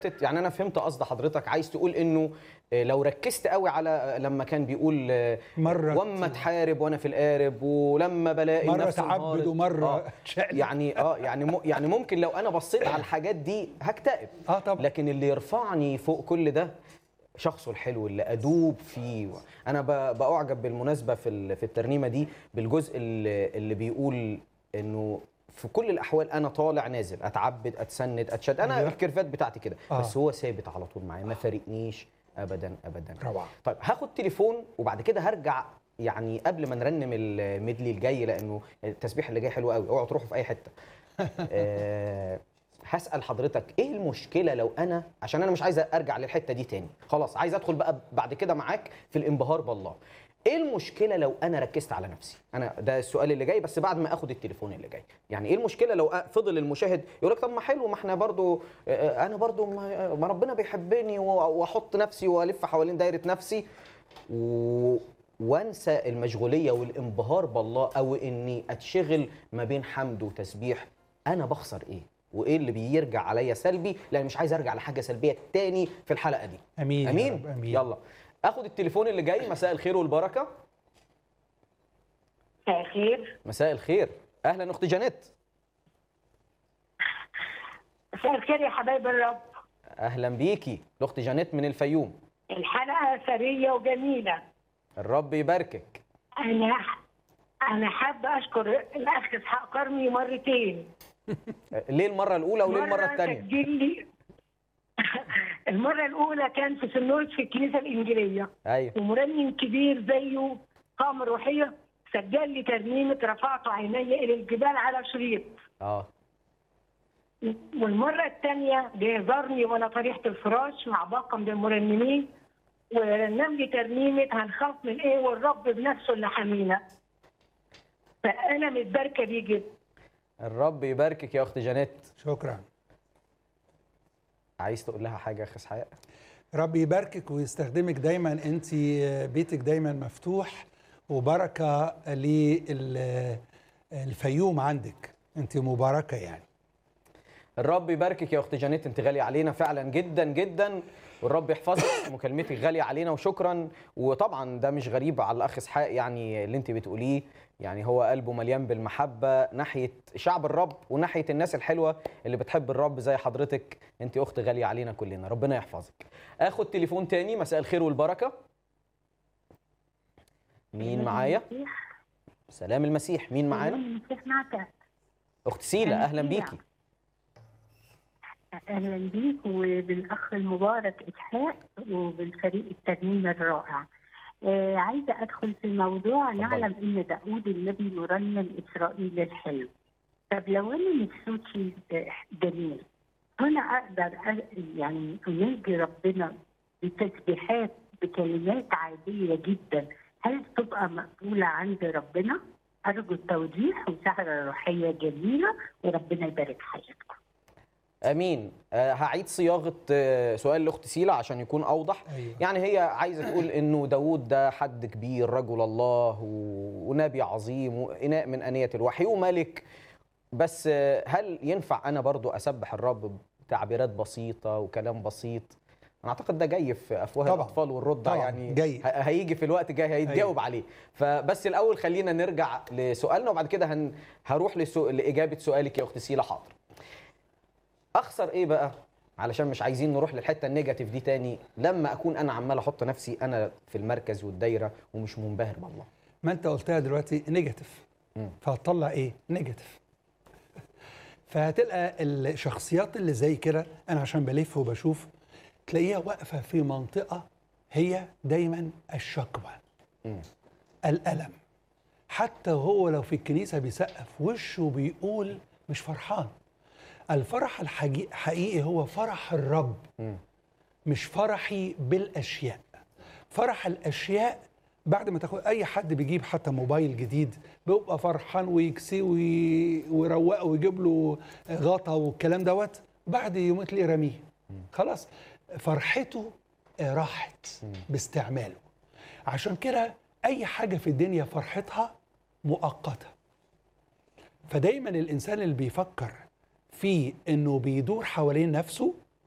يعني انا فهمت قصد حضرتك عايز تقول انه آه، لو ركزت قوي على آه، لما كان بيقول آه، مرة واما تحارب وانا في القارب ولما بلاقي مرة نفسي تعبد انهارت. ومرة آه شقلب. يعني اه يعني م... يعني ممكن لو انا بصيت على الحاجات دي هكتئب اه طبعا لكن اللي يرفعني فوق كل ده شخصه الحلو اللي ادوب فيه انا ب- باعجب بالمناسبه في ال- في الترنيمه دي بالجزء اللي, اللي بيقول انه في كل الاحوال انا طالع نازل اتعبد اتسند اتشد انا أيوة. الكيرفات بتاعتي كده آه. بس هو ثابت على طول معايا ما فارقنيش ابدا ابدا روعة طيب هاخد تليفون وبعد كده هرجع يعني قبل ما نرنم الميدلي الجاي لانه التسبيح اللي جاي حلو قوي اوعوا تروحوا في اي حته آه، هسال حضرتك ايه المشكله لو انا عشان انا مش عايز ارجع للحته دي تاني خلاص عايز ادخل بقى بعد كده معاك في الانبهار بالله ايه المشكله لو انا ركزت على نفسي انا ده السؤال اللي جاي بس بعد ما اخد التليفون اللي جاي يعني ايه المشكله لو أ- فضل المشاهد يقول لك طب ما حلو ما احنا برضو آه، انا برضو ما ما ربنا بيحبني و- واحط نفسي والف حوالين دايره نفسي و... وانسى المشغوليه والانبهار بالله او اني اتشغل ما بين حمد وتسبيح انا بخسر ايه وايه اللي بيرجع عليا سلبي لان مش عايز ارجع لحاجه سلبيه تاني في الحلقه دي امين يا امين رب، امين يلا اخد التليفون اللي جاي مساء الخير والبركه مساء الخير مساء الخير اهلا اخت جانيت مساء الخير يا حبايب الرب اهلا بيكي الاخت جانيت من الفيوم الحلقة ثرية وجميلة الرب يباركك أنا أنا حابة أشكر الأخ إسحاق كرمي مرتين ليه المره الاولى وليه المره مرة الثانيه سجل لي المرة الأولى كان في سنوس في الكنيسة الإنجيلية ايوه ومرنم كبير زيه قام روحية سجل لي ترنيمة رفعت عيني إلى الجبال على شريط اه والمرة الثانية جه زارني وأنا طريحة الفراش مع باقة من المرنمين ورنم لي ترنيمة هنخاف من إيه والرب بنفسه اللي حامينا فأنا متباركة بيه جدا الرب يباركك يا اخت جانيت شكرا عايز تقول لها حاجه يا اخ اسحاق رب يباركك ويستخدمك دايما انت بيتك دايما مفتوح وبركه للفيوم عندك انت مباركه يعني الرب يباركك يا اخت جانيت انت غاليه علينا فعلا جدا جدا والرب يحفظك مكالمتك غاليه علينا وشكرا وطبعا ده مش غريب على الاخ اسحاق يعني اللي انت بتقوليه يعني هو قلبه مليان بالمحبه ناحيه شعب الرب وناحيه الناس الحلوه اللي بتحب الرب زي حضرتك انت اخت غاليه علينا كلنا ربنا يحفظك اخد تليفون تاني مساء الخير والبركه مين معايا سلام المسيح مين معانا المسيح معك اخت سيلا أنا اهلا سيلا. بيكي أهلا بيك وبالأخ المبارك إسحاق وبالفريق الترنيم الرائع آه عايزة أدخل في الموضوع نعلم إن داود النبي مرنم إسرائيل الحلو طب لو أنا مش صوتي آه، جميل أنا أقدر أ- يعني أناجي ربنا بتسبيحات بكلمات عادية جدا هل تبقى مقبولة عند ربنا؟ أرجو التوضيح وسهرة روحية جميلة وربنا يبارك حياتكم امين أه هعيد صياغه آه، سؤال لاخت سيلا عشان يكون اوضح ايوه يعني هي عايزه تقول انه داوود ده حد كبير رجل الله و- ونبي عظيم واناء من انيه الوحي وملك بس آه، هل ينفع انا برضو اسبح الرب بتعبيرات بسيطه وكلام بسيط انا اعتقد ده جاي في افواه طبعاً. الاطفال والرضع طبعاً. يعني جاي. ه- هيجي في الوقت الجاي هيتجاوب أيوة. عليه فبس الاول خلينا نرجع لسؤالنا وبعد كده هن... هروح لسو... لاجابه سؤالك يا اخت سيلا حاضر اخسر ايه بقى علشان مش عايزين نروح للحته النيجاتيف دي تاني لما اكون انا عمال احط نفسي انا في المركز والدايره ومش منبهر بالله ما انت قلتها دلوقتي نيجاتيف مم. فهتطلع ايه نيجاتيف فهتلقى الشخصيات اللي زي كده انا عشان بلف وبشوف تلاقيها واقفه في منطقه هي دايما الشكوى مم. الالم حتى هو لو في الكنيسه بيسقف وشه بيقول مش فرحان الفرح الحقيقي هو فرح الرب مم. مش فرحي بالاشياء فرح الاشياء بعد ما تاخد اي حد بيجيب حتى موبايل جديد بيبقى فرحان ويكسيه وي- ويروقه ويجيب له غطا والكلام دوت بعد يومين تلاقيه رميه خلاص فرحته راحت باستعماله عشان كده اي حاجه في الدنيا فرحتها مؤقته فدايما الانسان اللي بيفكر في انه بيدور حوالين نفسه